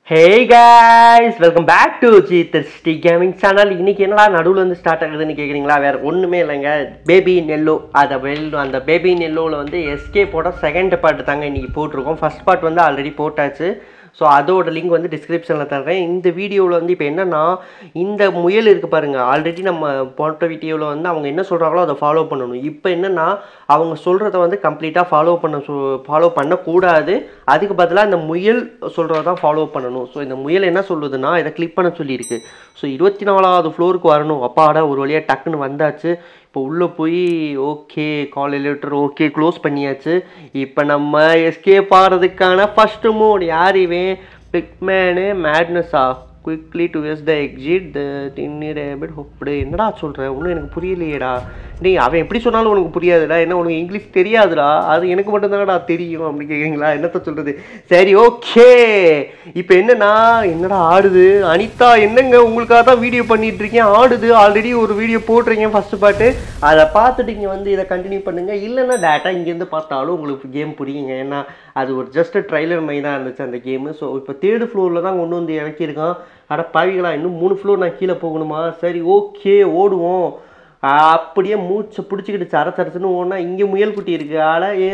Hey guys welcome back to G Dhrishti gaming channel இன்னைக்கு என்னடா நடுவில் வந்து ஸ்டார்ட் ஆகுதுன்னு கேட்குறீங்களா வேற ஒன்றுமே இல்லைங்க பேபி நெல்லோ அதை வெல் அந்த பேபி நெல்லோவில் வந்து எஸ்கே போட செகண்ட் பார்ட் தாங்க இன்னைக்கு போட்டிருக்கோம் ஃபர்ஸ்ட் பார்ட் வந்து ஆல்ரெடி போட்டாச்சு ஸோ அதோட லிங்க் வந்து டிஸ்கிரிப்ஷனில் தரேன் இந்த வீடியோவில் வந்து இப்போ என்னன்னா இந்த முயல் இருக்குது பாருங்க ஆல்ரெடி நம்ம போட்ட வீடியோவில் வந்து அவங்க என்ன சொல்கிறாங்களோ அதை ஃபாலோ பண்ணணும் இப்போ என்னன்னா அவங்க சொல்கிறத வந்து கம்ப்ளீட்டாக ஃபாலோ பண்ண ஃபாலோ பண்ணக்கூடாது அதுக்கு பதிலாக இந்த முயல் சொல்கிறத தான் ஃபாலோ பண்ணணும் ஸோ இந்த முயல் என்ன சொல்லுதுன்னா இதை கிளிக் பண்ண சொல்லியிருக்கு ஸோ இருபத்தி நாலாவது ஃப்ளோருக்கு வரணும் அப்பாடா ஒரு வழியாக டக்குன்னு வந்தாச்சு இப்போ உள்ளே போய் okay call elevator okay close பண்ணியாச்சு இப்போ நம்ம எஸ்கேப் ஆகிறதுக்கான ஃபஸ்ட்டு மோட் யார் இவன் பிக்மேனு மேட்னஸா quickly to S the exit the tinnier habit hoped என்னடா சொல்கிற ஒன்றும் எனக்கு புரியலையேடா டேய் அவன் எப்படி சொன்னாலும் உனக்கு புரியாதுடா என்ன உனக்கு இங்கிலீஷ் தெரியாதுடா அது எனக்கு மட்டும்தானடா தெரியும் அப்படி கேட்குறீங்களா என்னத்த சொல்கிறது சரி ஓகே இப்போ என்னன்னா என்னடா ஆடுது அனிதா என்னங்க உங்களுக்காக தான் வீடியோ பண்ணிட்டு இருக்கேன் ஆடுது ஆல்ரெடி ஒரு வீடியோ போட்டிருக்கேன் ஃபர்ஸ்ட் பாட்டு அதை பார்த்துட்டு இங்கே வந்து இதை கண்டினியூ பண்ணுங்க இல்லைன்னா டேட்டா இங்கேருந்து பார்த்தாலும் உங்களுக்கு கேம் புரியுங்க ஏன்னா அது ஒரு ஜஸ்ட் ட்ரைலர் மாதிரி தான் இருந்துச்சு அந்த கேமு ஸோ இப்போ தேர்டு ஃப்ளோரில் தான் கொண்டு வந்து இறக்கியிருக்கான் அட பாவிகளா இன்னும் மூணு ஃப்ளோர் நான் கீழே போகணுமா சரி ஓகே ஓடுவோம் அப்படியே மூச்சை பிடிச்சிக்கிட்டு சர சரச்சுன்னு ஓடனா இங்கே முயல் குட்டி இருக்கு ஆட ஏ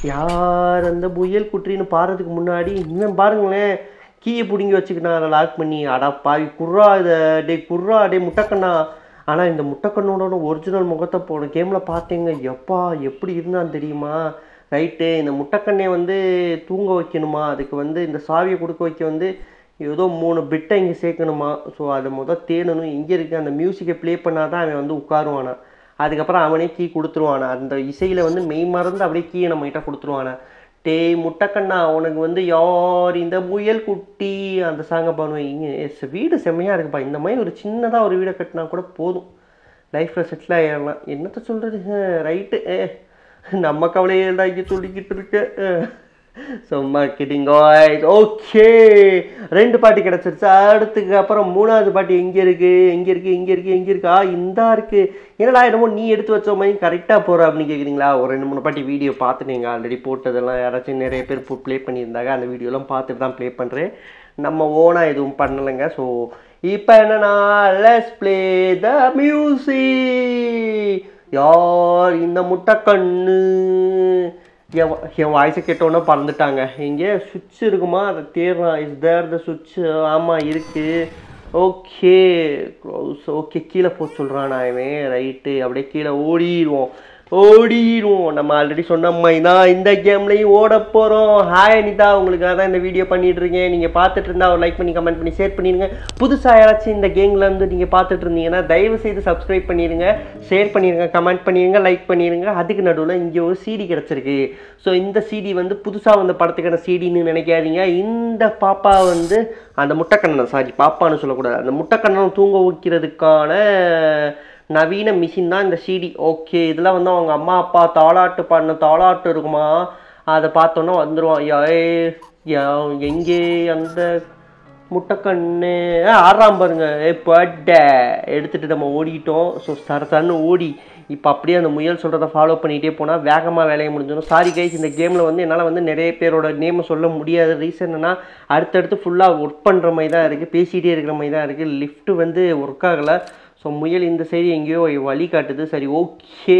யார் அந்த முயல் குட்டின்னு பாடுறதுக்கு முன்னாடி இன்னும் பாருங்களேன் கீயை பிடுங்கி வச்சுக்கிட்டான் அதை லாக் பண்ணி அடா பாவி குர்ரா இதை டே குர்ரா டே முட்டைக்கண்ணா ஆனால் இந்த முட்டைக்கண்ணோட ஒரிஜினல் முகத்தை போன கேமில் பார்த்தேங்க எப்பா எப்படி இருந்தான்னு தெரியுமா ரைட்டு இந்த முட்டைக்கண்ணை வந்து தூங்க வைக்கணுமா அதுக்கு வந்து இந்த சாவியை கொடுக்க வைக்க வந்து ஏதோ மூணு பிட்டை இங்கே சேர்க்கணுமா ஸோ அதை முதல் தேடணும் இங்கே இருக்க அந்த மியூசிக்கை ப்ளே பண்ணால் தான் அவன் வந்து உட்காருவானா அதுக்கப்புறம் அவனே கீ கொடுத்துருவானா அந்த இசையில் வந்து மெய் மறந்து அப்படியே கீயை நம்மகிட்ட கொடுத்துருவானா டேய் முட்டைக்கண்ணா உனக்கு வந்து யார் இந்த முயல் குட்டி அந்த சாங்கை பண்ணுவேன் இங்கே வீடு செம்மையாக இருக்குப்பா இந்த மாதிரி ஒரு சின்னதாக ஒரு வீடை கட்டினா கூட போதும் லைஃப்பில் செட்டில் ஆகிடலாம் என்னத்த சொல்கிறது ரைட்டு நம்ம கவலையை தான் இங்கே சொல்லிக்கிட்டு இருக்கேன் சும்மா கிட்டிங் ஓகே ரெண்டு பாட்டு கிடச்சிருச்சு அடுத்துக்கு அப்புறம் மூணாவது பாட்டு எங்கே இருக்கு எங்கே இருக்கு எங்கே இருக்கு எங்கே இருக்கா இந்தா இருக்கு என்னடா என்னமோ நீ எடுத்து வச்ச மாதிரி கரெக்டாக போகிற அப்படின்னு கேட்குறீங்களா ஒரு ரெண்டு மூணு பாட்டி வீடியோ பார்த்துட்டீங்க ஆல்ரெடி போட்டதெல்லாம் யாராச்சும் நிறைய பேர் ப்ளே பண்ணியிருந்தாங்க அந்த வீடியோலாம் பார்த்துட்டு தான் ப்ளே பண்ணுறேன் நம்ம ஓனாக எதுவும் பண்ணலைங்க ஸோ இப்போ என்னன்னா லெஸ் ப்ளே த மியூசிக் யார் இந்த முட்டைக்கண்ணு என் வா- என் வாய்ஸை கேட்டோன்னே பறந்துட்டாங்க இங்கே சுவிட்ச் இருக்குமா அதை தேடுறான் இஸ் தேர் த சுவிட்ச் ஆமாம் இருக்குது ஓகே க்ளோஸ் ஓகே கீழே போக சொல்கிறான் நான் இவன் ரைட்டு அப்படியே கீழே ஓடிடுவோம் ஓடிடுவோம் நம்ம ஆல்ரெடி சொன்ன மாதிரி தான் இந்த கேம்லையும் ஓட போகிறோம் ஹாய் அனிதா உங்களுக்காக தான் இந்த வீடியோ பண்ணிட்டு இருக்கேன் நீங்கள் பார்த்துட்டு இருந்தா ஒரு லைக் பண்ணி கமெண்ட் பண்ணி ஷேர் பண்ணிடுங்க புதுசாக யாராச்சும் இந்த கேமில் இருந்து நீங்கள் பார்த்துட்டு இருந்தீங்கன்னா தயவு செய்து சப்ஸ்கிரைப் பண்ணிடுங்க ஷேர் பண்ணிடுங்க கமெண்ட் பண்ணிடுங்க லைக் பண்ணிடுங்க அதுக்கு நடுவில் இங்கே ஒரு சிடி கிடச்சிருக்கு ஸோ இந்த சிடி வந்து புதுசாக வந்த படத்துக்கான சிடின்னு நினைக்காதீங்க இந்த பாப்பா வந்து அந்த முட்டைக்கண்ணன் சாரி பாப்பான்னு சொல்லக்கூடாது அந்த முட்டைக்கண்ணன் தூங்க வைக்கிறதுக்கான நவீன மிஷின் தான் இந்த சிடி ஓகே இதில் வந்து அவங்க அம்மா அப்பா தாளாட்டு பாடின தாளாட்டு இருக்குமா அதை பார்த்தோன்னா வந்துடுவான் ஏய், யா- எங்கே அந்த முட்டைக்கண்ணு ஆ, ஆறாம் பாருங்க ஏ பட்ட எடுத்துட்டு நம்ம ஓடிட்டோம் ஸோ சரசன்னு ஓடி இப்போ அப்படியே அந்த முயல் சொல்கிறத ஃபாலோ பண்ணிகிட்டே போனால் வேகமாக வேலையை முடிஞ்சிடும் சாரி கைஸ் இந்த கேமில் வந்து என்னால் வந்து நிறைய பேரோட நேமை சொல்ல முடியாத ரீசன் என்னன்னா அடுத்தடுத்து ஃபுல்லாக ஒர்க் பண்ணுற மாதிரி தான் இருக்குது பேசிகிட்டே இருக்கிற மாதிரி தான் இருக்குது லிஃப்ட் வந்து ஒர்க் ஆகலை ஸோ முயல் இந்த சைடு எங்கேயோ வழி காட்டுது சரி ஓகே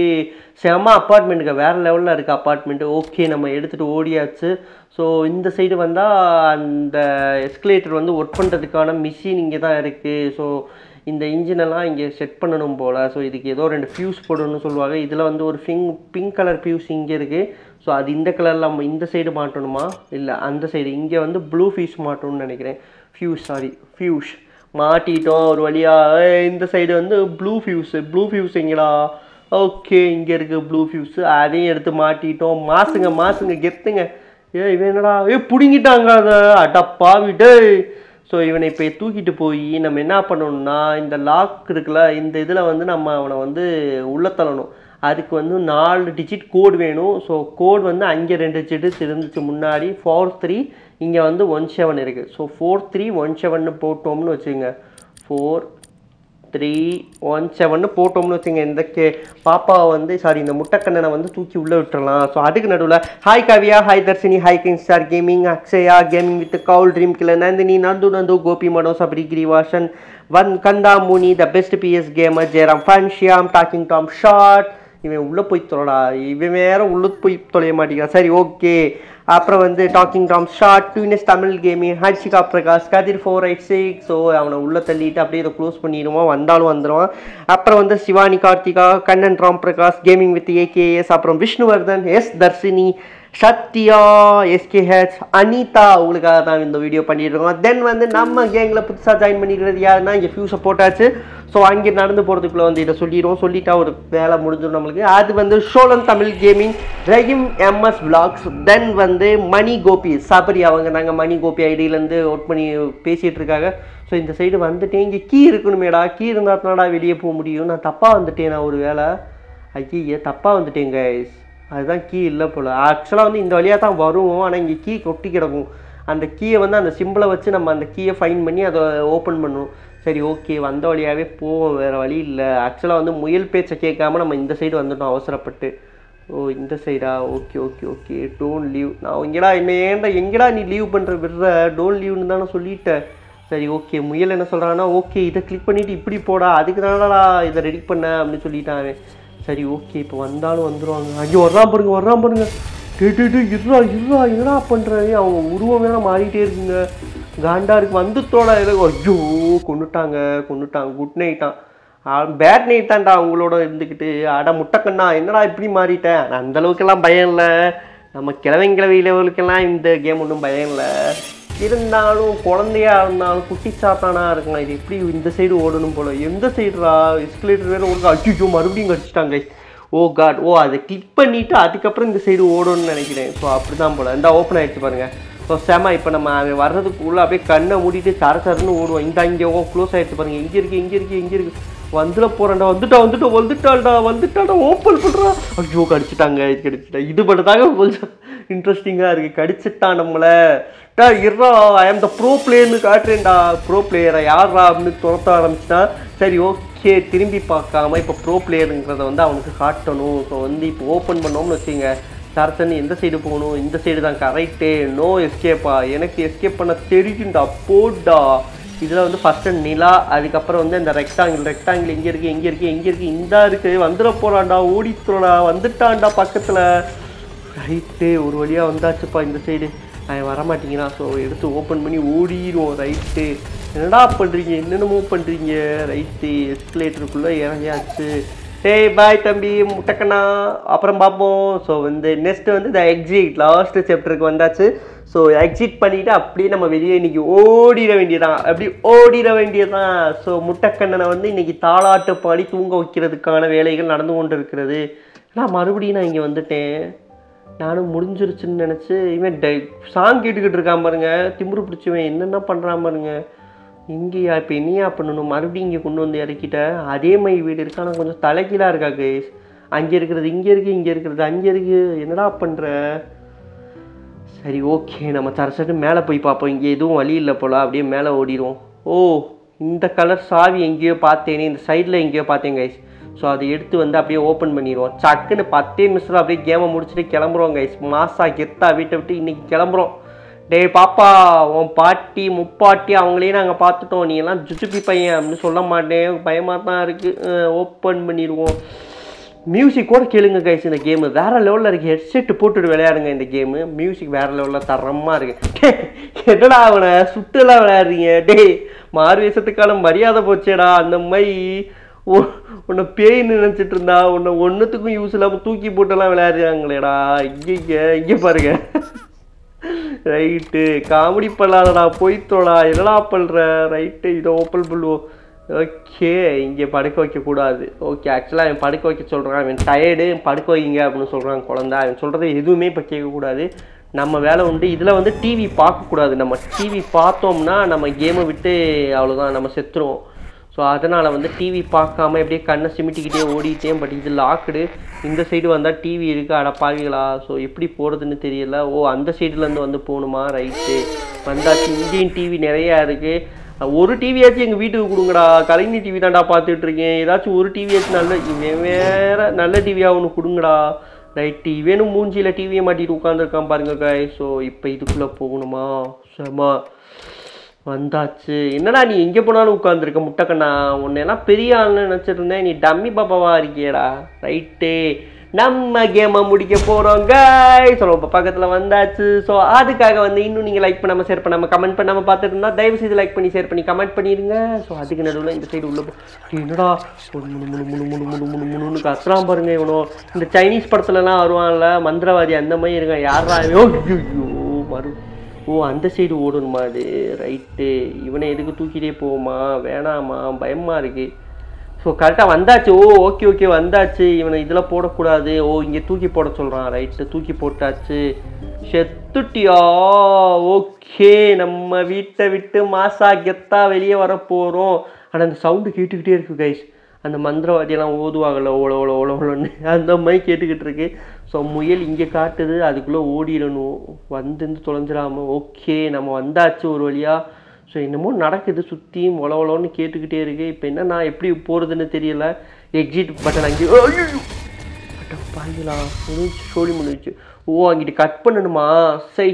செம அப்பார்ட்மெண்ட்டுக்கு வேறு லெவலில் இருக்குது அப்பார்ட்மெண்ட்டு ஓகே நம்ம எடுத்துகிட்டு ஓடியாச்சு ஸோ இந்த சைடு வந்தால் அந்த எஸ்கலேட்டர் வந்து ஒர்க் பண்ணுறதுக்கான மிஷின் இங்கே தான் இருக்குது ஸோ இந்த இன்ஜினெல்லாம் இங்கே செட் பண்ணணும் போல் ஸோ இதுக்கு ஏதோ ரெண்டு ஃபியூஸ் போடணும்னு சொல்லுவாங்க இதில் வந்து ஒரு பிங்க் பிங்க் கலர் ஃபியூஸ் இங்கே இருக்குது ஸோ அது இந்த கலரில் நம்ம இந்த சைடு மாட்டணுமா இல்லை அந்த சைடு இங்கே வந்து ப்ளூ ஃபியூஸ் மாட்டணும்னு நினைக்கிறேன் ஃபியூஸ் சாரி ஃபியூஸ் மாட்டிட்டோம் ஒரு வழியாக இந்த சைடு வந்து ப்ளூ ஃபியூஸு ப்ளூ ஃபியூஸ் எங்கடா ஓகே இங்கே இருக்குது ப்ளூ ஃபியூஸு அதையும் எடுத்து மாட்டிட்டோம் மாசுங்க மாசுங்க கெத்துங்க ஏ இவன் என்னடா ஏ பிடுங்கிட்டாங்க அதை அடப்பா விட்டு ஸோ இவனை இப்போ தூக்கிட்டு போய் நம்ம என்ன பண்ணணும்னா இந்த லாக் இருக்குல்ல இந்த இதில் வந்து நம்ம அவனை வந்து உள்ள தள்ளணும் அதுக்கு வந்து நாலு டிஜிட் கோட் வேணும் ஸோ கோட் வந்து அங்கே ரெண்டு டிஜிட் இருந்துச்சு முன்னாடி ஃபோர் த்ரீ இங்கே வந்து ஒன் செவன் இருக்குது ஸோ ஃபோர் த்ரீ ஒன் செவன்னு போட்டோம்னு வச்சுங்க ஃபோர் த்ரீ ஒன் செவன் போட்டோம்னு வச்சுங்க இந்த கே பாப்பாவை வந்து சாரி இந்த முட்டைக்கண்ணனை வந்து தூக்கி உள்ளே விட்டுறலாம் ஸோ அதுக்கு நடுவில் hi Kaviya hi Dharshini hi king star gaming Akshaya gaming with கவுல் ட்ரீம் கிளர் Nandini Nandhu Nandhu Gopi Mano Sabari Girivasan one Kandha Muni the best PS gamer Jayaram fun Shyam talking Tom short இவன் உள்ளே போய் தொலைடா இவன் வேற உள்ள போய் தொலைய மாட்டேங்கிறான் சரி ஓகே அப்புறம் வந்து talking Tom short toons Tamil gaming Harshika Prakash Kathir four eight six so அவனை உள்ளே தள்ளிட்டு அப்படியே இதை க்ளோஸ் பண்ணிடுவான் வந்தாலும் வந்துடுவான் அப்புறம் வந்து Shivani Karthika Kannan Ram Prakash gaming with AKS அப்புறம் விஷ்ணுவர்தன் எஸ் தர்ஷினி சத்யா எஸ்கேஹெச் அனிதா உங்களுக்காக தான் இந்த வீடியோ பண்ணிட்டு இருக்கோம் தென் வந்து நம்ம கேங்கில் புதுசாக ஜாயின் பண்ணிக்கிறது யாருன்னா இங்கே ஃபியூஸை போட்டாச்சு ஸோ அங்கே நடந்து போகிறதுக்குள்ளே வந்து இதை சொல்லிடுவோம் சொல்லிட்டா ஒரு வேலை முடிஞ்சிடும் நம்மளுக்கு அது வந்து ஷோலன் Tamil gaming Rahim MS vlogs then வந்து மணி கோபி சபரி அவங்க நாங்கள் மணி கோபி ஐடியிலேருந்து ஒர்க் பண்ணி பேசிகிட்டு இருக்காங்க ஸோ இந்த சைடு வந்துட்டேன் இங்கே கீ இருக்கணுமேடா கீ இருந்தால் தானடா வெளியே போக முடியும் நான் தப்பாக வந்துட்டேன் நான் ஒரு வேலை ஐயே தப்பாக வந்துட்டேன் கைஸ் அதுதான் கீ இல்லை போல் ஆக்சுவலாக வந்து இந்த வழியாக தான் வருவோம் ஆனால் இங்கே கீ கொட்டி கிடக்கும் அந்த கீயை வந்து அந்த சிம்பிளை வச்சு நம்ம அந்த கீயை ஃபைன் பண்ணி அதை ஓப்பன் பண்ணுவோம் சரி ஓகே வந்த வழியாகவே போவோம் வேறு வழி இல்லை ஆக்சுவலாக வந்து முயல் பேச்சை கேட்காம நம்ம இந்த சைடு வந்துட்டோம் அவசரப்பட்டு ஓ இந்த சைடா okay okay okay don't leave நான் எங்கடா என்ன ஏன்டா எங்கடா நீ லீவ் பண்ணுற விடுற டோன்ட் லீவ்னு தானே சொல்லிட்டேன் சரி ஓகே முயல் என்ன சொல்கிறான்னா ஓகே இதை கிளிக் பண்ணிவிட்டு இப்படி போடா அதுக்கு தானடா இதை ரெடி பண்ண அப்படின்னு சொல்லிட்டான் அவன் சரி ஓகே இப்போ வந்தாலும் வந்துடுவாங்க ஐயோ வர்றான் பாருங்க வர்றான் பாருங்க டே டே டே இருறா இருறா என்னடா பண்ணுறாங்க அவங்க உருவம் வேற மாறிட்டே இருக்குங்க காண்டா இருக்கு வந்து தோட ஐயோ கொண்டுட்டாங்க கொண்டுட்டாங்க குட் நைட்டான் பேட் நைட் தான்டா அவங்களோட இருந்துக்கிட்டு அட முட்டைக்கண்ணா என்னடா இப்படி மாறிட்டேன் ஆனா, அந்த அளவுக்கெல்லாம் பயம் இல்லை நம்ம கிழவன் கிழவி லெவலுக்கெல்லாம் இந்த கேம் ஒன்றும் பயம் இல்லை இருந்தாலும் குழந்தையா இருந்தாலும் குட்டி சாத்தானா இருக்கலாம் இது எப்படி இந்த சைடு ஓடணும் போல எந்த சைடுரா எஸ்கலேட்டர் வேற ஓடுங்க அச்சுச்சோ மறுபடியும் கடிச்சிட்டாங்க ஓ காட் ஓ அதை கிளிக் பண்ணிவிட்டு அதுக்கப்புறம் இந்த சைடு ஓடணும்னு நினைக்கிறேன் ஸோ அப்படி தான் போல இந்த ஓப்பன் ஆயிடுச்சு பாருங்க ஸோ செம இப்போ நம்ம அவன் வர்றதுக்குள்ளே அப்படியே கண்ணை மூடிட்டு சர சரன்னு ஓடுவோம் இந்த இங்கே க்ளோஸ் ஆயிடுச்சு பாருங்க இங்கே இருக்கு இங்கே இருக்கு இங்கே இருக்கு வந்துட போறேன்டா வந்துட்டா வந்துட்டா வந்துட்டாள்டா வந்துட்டாடா ஓப்பன் பண்ணுறா ஐயோ கடிச்சிட்டாங்க இது கடிச்சிட்டா இது மட்டும் கொஞ்சம் இன்ட்ரெஸ்டிங்காக இருக்குது கடிச்சிட்டான் நம்மளை டா இருறா ஐ ஆம் த ப்ரோ பிளேயர்னு காட்டுறேன்டா ப்ரோ பிளேயரை யாரா அப்படின்னு துரத்த ஆரம்பிச்சிட்டான் சரி ஓகே திரும்பி பார்க்காம இப்போ ப்ரோ பிளேயருங்கிறத வந்து அவனுக்கு காட்டணும் ஸோ வந்து இப்போ ஓப்பன் பண்ணோம்னு வச்சுங்க சரத்தன் எந்த சைடு போகணும் இந்த சைடு தான் கரெக்டு நோ எஸ்கேப்பா எனக்கு எஸ்கேப் பண்ண தெரியும்டா போடா இதில் வந்து ஃபஸ்ட்டு நிலா அதுக்கப்புறம் வந்து இந்த ரெக்டாங்கிள் ரெக்டாங்கிள் எங்கே இருக்குது எங்கே இருக்குது எங்கே இருக்குது இந்தா இருக்குது வந்துட போகிறான்டா ஓடித்துறடா வந்துட்டான்டா பக்கத்தில் ரைட்டு ஒரு வழியாக வந்தாச்சுப்பா இந்த சைடு அவன் வரமாட்டேங்கிறான் ஸோ எடுத்து ஓப்பன் பண்ணி ஓடிடுவோம் ரைட்டு என்னடா பண்ணுறீங்க என்னென்னமோ பண்ணுறீங்க ரைட்டு எஸ்கலேட்டருக்குள்ளே இறங்கியாச்சு டேய் பாய் தம்பி முட்டக்கண்ணா அப்புறம் பார்ப்போம் ஸோ வந்து நெக்ஸ்ட் வந்து இந்த எக்ஸிட் லாஸ்ட் சாப்டருக்கு வந்தாச்சு ஸோ எக்ஸிட் பண்ணிவிட்டு அப்படியே நம்ம வெளியே இன்னைக்கு ஓடிட வேண்டியதான் அப்படி ஓடிட வேண்டியதான் ஸோ முட்டைக்கண்ணனை வந்து இன்னைக்கு தாளாட்டு பாடி தூங்க வைக்கிறதுக்கான வேலைகள் நடந்து கொண்டு இருக்கிறது நான் மறுபடியும் நான் இங்கே வந்துட்டேன் நானும் முடிஞ்சிருச்சுன்னு நினச்சி இவன் டை சாங் கேட்டுக்கிட்டு இருக்கான் பாருங்க திமிரு பிடிச்சவன் என்னென்ன பண்ணுறான் பாருங்க இங்கேயா இப்போ என்னையா பண்ணணும் மறுபடியும் இங்கே கொண்டு வந்து இறக்கிட்ட அதே மாதிரி வீடு இருக்கு ஆனால் கொஞ்சம் தலைகீழாக இருக்கா கேஸ் அங்கே இருக்கிறது இங்கே இருக்குது இங்கே இருக்கிறது அங்கே இருக்குது என்னடா பண்ணுற சரி ஓகே நம்ம சரசட்டு மேலே போய் பார்ப்போம் இங்கே எதுவும் வழி இல்லை போல அப்படியே மேலே ஓடிடுவோம் ஓ இந்த கலர் சாவி எங்கேயோ பார்த்தேனே இந்த சைடில் எங்கேயோ பார்த்தேன் கைஸ் ஸோ அதை எடுத்து வந்து அப்படியே ஓப்பன் பண்ணிடுவோம் சக்குன்னு பத்தே நிமிஷத்தில் அப்படியே கேமை முடிச்சுட்டு கிளம்புறோம் கைஸ் மாசா கெத்தா வீட்டை விட்டு இன்னைக்கு கிளம்புறோம் டேய் பாப்பா உன் பாட்டி முப்பாட்டி அவங்களையும் நாங்கள் பார்த்துட்டோம் நீ எல்லாம் ஜுச்சுப்பி பையன் அப்படின்னு சொல்ல மாட்டேன் பயமாக தான் இருக்குது ஓப்பன் பண்ணிடுவோம் மியூசிக் கூட கேளுங்க கைஸ் இந்த கேமு வேற லெவலில் இருக்கு ஹெட்செட் போட்டுட்டு விளையாடுங்க இந்த கேமு மியூசிக் வேற லெவலில் தரமாக இருக்கு என்னடா அவனை சுட்டுலாம் விளையாடுறீங்க டேய் மார்வேஷத்துக்கான மரியாதை போச்சேடா அந்த மாதிரி உ- உன்னை பேய் நினைச்சிட்டு இருந்தா உன்னை ஒன்றுத்துக்கும் யூஸ் இல்லாமல் தூக்கி போட்டெல்லாம் விளையாடுறாங்களேடா இங்கே இங்கே பாருங்க ரைட்டு காமெடி பண்ணாதடா போய்த்தோடா என்னடா பண்ணுற ரைட்டு இதை ஓப்பன் பண்ணுவோம் ஓகே இங்கே படுக்க வைக்கக்கூடாது ஓகே ஆக்சுவலாக அவன் படுக்க வைக்க சொல்கிறான் அவன் டயர்டு படுக்க வைங்க அப்படின்னு சொல்கிறான் குழந்தை அவன் சொல்கிறது எதுவுமே இப்போ கேட்கக்கூடாது நம்ம வேலை உண்டு இதில் வந்து டிவி பார்க்கக்கூடாது நம்ம டிவி பார்த்தோம்னா நம்ம கேமை விட்டு அவ்வளோதான் நம்ம செத்துருவோம் ஸோ அதனால் வந்து டிவி பார்க்காம அப்படியே கண்ணை சிமிட்டிக்கிட்டே ஓடிட்டேன் பட் இது லாக்குடு இந்த சைடு வந்தால் டிவி இருக்குது அட பாவிகளா ஸோ எப்படி போகிறதுன்னு தெரியல ஓ அந்த சைடுலேருந்து வந்து போகணுமா ரைட்டு வந்தாச்சு இங்கேயும் டிவி நிறையா இருக்குது ஒரு டிவியாச்சும் எங்கள் வீட்டுக்கு கொடுங்கடா கலைஞர் டிவி தான்டா பார்த்துட்டு இருக்கேன் ஏதாச்சும் ஒரு டிவியாச்சும் நல்ல இவன் வேற நல்ல டிவியாக ஒன்று கொடுங்கடா ரைட் இவனும் மூஞ்சியில் டிவியை மாட்டிட்டு உட்காந்துருக்கான் பாருங்க காய் ஸோ இப்போ இதுக்குள்ளே போகணுமா செம வந்தாச்சு என்னடா நீ எங்கே போனாலும் உட்காந்துருக்க முட்டைக்கண்ணா உன்னையெல்லாம் பெரிய ஆள்னு நினச்சிருந்தேன் நீ டம்மி பாப்பாவா இருக்கியேடா ரைட்டு நம்ம கேமை முடிக்க போகிறோம் காய் ஸோ இப்போ பக்கத்தில் வந்தாச்சு ஸோ அதுக்காக வந்து இன்னும் நீங்கள் லைக் பண்ணாமல் ஷேர் பண்ணாமல் கமெண்ட் பண்ணாமல் பார்த்துட்டு இருந்தா தயவு செய்து லைக் பண்ணி ஷேர் பண்ணி கமெண்ட் பண்ணிடுங்க ஸோ அதுக்கு நடுவில் இந்த சைடு உள்ள போ- டேய், என்னடா ஒரு முணு முணு முணு முணு முணு முணு முணுன்னு கத்துறான் பாருங்க இவனோ இந்த சைனீஸ் படத்துலலாம் வருவான்ல மந்திரவாதி அந்த மாதிரி இருக்கான் யாரா இவன்? ஐயோ மறு ஓ அந்த சைடு ஓடணுமா அது ரைட்டு இவனை எதுக்கு தூக்கிட்டே போவோமா வேணாமா பயமா இருக்கு ஸோ கரெக்டாக வந்தாச்சு ஓ ஓகே ஓகே வந்தாச்சு இவனை இதில் போடக்கூடாது ஓ இங்கே தூக்கி போட சொல்கிறான் ரைட்டு தூக்கி போட்டாச்சு செத்துட்டியா ஓகே நம்ம வீட்டை விட்டு மாசா கெத்தா வெளியே வர போகிறோம் ஆனால் அந்த சவுண்டு கேட்டுக்கிட்டே இருக்கு கைஸ் அந்த மந்திரவாதியெல்லாம் ஓதுவாங்கல்ல ஓல ஓல ஓல ஓலன்னு அந்த மாதிரி கேட்டுக்கிட்டு இருக்கு ஸோ முயல் இங்கே காட்டுது அதுக்குள்ளே ஓடிடணும் வந்து தொலைஞ்சிடாம ஓகே நம்ம வந்தாச்சு ஒரு வழியா ஸோ என்னமோ நடக்குது சுற்றியும் ஒல ஒலன்னு கேட்டுக்கிட்டே இருக்கு இப்போ என்ன நான் எப்படி போகிறதுன்னு தெரியல எக்ஸிட் பட்டன் அங்கே ஐயோ அட பாருங்களா முடிஞ்சு சோழி முடிஞ்சு ஓ அங்கிட்டு கட் பண்ணணுமா சை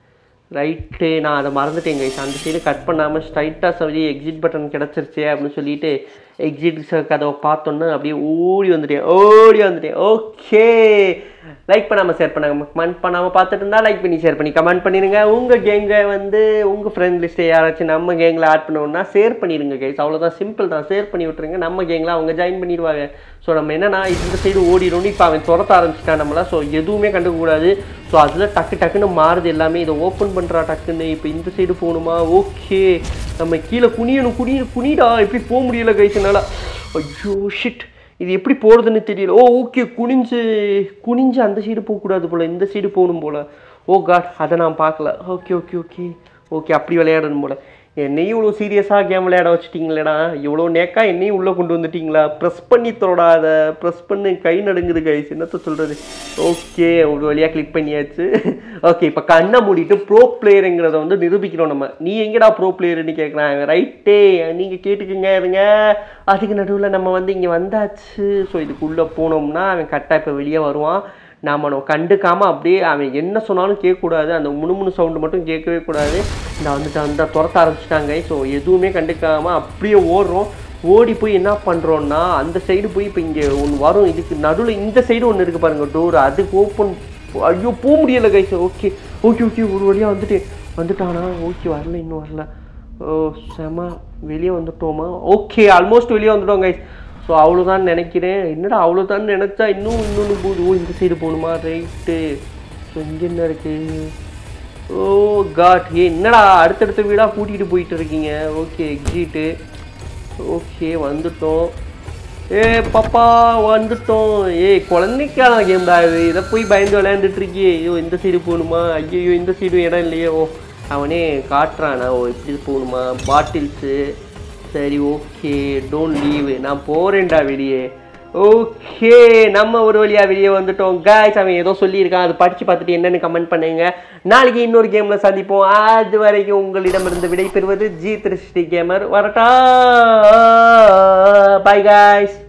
ரைட்டு நான் அதை மறந்துட்டேன் கைஸ் அந்த சைடு கட் பண்ணாமல் ஸ்ட்ரைட்டாக சொல்லி எக்ஸிட் பட்டன் கிடச்சிருச்சே அப்படின்னு சொல்லிட்டு எக்ஸிட் கதவை பார்த்தோன்னே அப்படியே ஓடி வந்துட்டேன் ஓடி வந்துட்டேன் ஓகே லைக் பண்ணாமல் ஷேர் பண்ணாங்க கமெண்ட் பண்ணாமல் பார்த்துட்டு இருந்தால் லைக் பண்ணி ஷேர் பண்ணி கமெண்ட் பண்ணிடுங்க உங்கள் கேங்கை வந்து உங்கள் ஃப்ரெண்ட் லிஸ்ட்டை யாராச்சும் நம்ம கேங்கில் ஆட் பண்ணணும்னா ஷேர் பண்ணிடுங்க கைஸ் அவ்வளோதான் சிம்பிள் தான் ஷேர் பண்ணி விட்டுருங்க நம்ம கேங்கில் அவங்க ஜாயின் பண்ணிடுவாங்க ஸோ நம்ம என்னன்னா இந்த சைடு ஓடிடணும் இப்போ அவன் துரத்த ஆரம்பிச்சிட்டான் நம்மள ஸோ எதுவுமே கண்டுக்கக்கூடாது ஸோ அதில் டக்கு டக்குன்னு மாறுது எல்லாமே இதை ஓப்பன் பண்ணுறா டக்குன்னு இப்போ இந்த சைடு போகணுமா ஓகே நம்ம கீழே குனியணும் குனி குனிடா எப்படி போக முடியல கைஸ் என்னால் ஐயோ ஷிட் இது எப்படி போகிறதுன்னு தெரியல ஓ ஓகே குனிஞ்சு குனிஞ்சு அந்த சைடு போகக்கூடாது போல் இந்த சைடு போகணும் போல் ஓ காட் அதை நான் பார்க்கல ஓகே ஓகே ஓகே ஓகே அப்படி விளையாடணும் போல் என்னையும் இவ்வளோ சீரியஸாக கேம் விளையாட வச்சுட்டீங்களேடா இவ்வளோ நேக்கா என்னையும் உள்ளே கொண்டு வந்துட்டீங்களா ப்ரெஸ் பண்ணி தொடாத ப்ரெஸ் பண்ணி கை நடுங்குது கைஸ் என்னத்த சொல்கிறது ஓகே ஒரு வழியாக கிளிக் பண்ணியாச்சு ஓகே இப்போ கண்ணை மூடிட்டு ப்ரோ பிளேயருங்கிறத வந்து நிரூபிக்கிறோம் நம்ம நீ எங்கடா ப்ரோ பிளேயர்னு கேட்குறாங்க ரைட்டே நீங்கள் கேட்டுக்குங்க இருங்க அதுக்கு நடுவில் நம்ம வந்து இங்கே வந்தாச்சு ஸோ இதுக்குள்ளே போனோம்னா அவன் கரெக்டாக இப்போ வெளியே வருவான் நாம் நம்ம கண்டுக்காமல் அப்படியே அவன் என்ன சொன்னாலும் கேட்கக்கூடாது அந்த முணுமுணு சவுண்டு மட்டும் கேட்கவே கூடாது இந்த வந்துட்டு அந்த துரத்த ஆரம்பிச்சிட்டாங்க ஸோ எதுவுமே கண்டுக்காமல் அப்படியே ஓடுறோம் ஓடி போய் என்ன பண்ணுறோன்னா அந்த சைடு போய் இப்போ இங்கே ஒன்று வரும் இதுக்கு நடுவில் இந்த சைடு ஒன்று இருக்குது பாருங்கள் டோர் அதுக்கு ஓப்பன் ஐயோ போக முடியல கைஸ் ஓகே ஓகே ஓகே ஒரு வழியாக வந்துட்டு வந்துட்டானா ஓகே வரல இன்னும் வரல ஓ செம வெளியே வந்துட்டோமா ஓகே ஆல்மோஸ்ட் வெளியே வந்துட்டோம் கைஸ் ஸோ அவ்வளோதான் நினைக்கிறேன் என்னடா அவ்வளோதான் நினச்சா இன்னும் இன்னொன்று போகுது ஓ இந்த சைடு போகணுமா ரைட்டு ஸோ இங்கே என்ன இருக்கு ஓ காட் ஏ என்னடா அடுத்தடுத்த வீடாக கூட்டிகிட்டு போயிட்டு இருக்கீங்க ஓகே எக்ஸிட்டு ஓகே வந்துட்டோம் ஏ பாப்பா வந்துட்டோம் ஏய் குழந்தைக்கான கேம்டா இது இதை போய் பயந்து விளையாண்டுட்டு இருக்கியே ஐயோ இந்த சைடு போகணுமா ஐயோ இந்த சைடு இடம் இல்லையே ஓ அவனே காட்டுறானா ஓ இப்படி போகணுமா பாட்டில்ஸு சரி ஓகே டோன்ட் லீவு நான் போகிறேன்டா வெளியே ஓகே நம்ம ஒரு வழியா வெளியே வந்துட்டோம் காய்ஸ் அவன் ஏதோ சொல்லியிருக்கான் அது படித்து பார்த்துட்டு என்னன்னு கமெண்ட் பண்ணுங்க நாளைக்கு இன்னொரு கேமில் சந்திப்போம் அது வரைக்கும் உங்களிடமிருந்து விடை பெறுவது ஜி திருஷ்டி கேமர் வரட்டா பாய் காய்ஸ்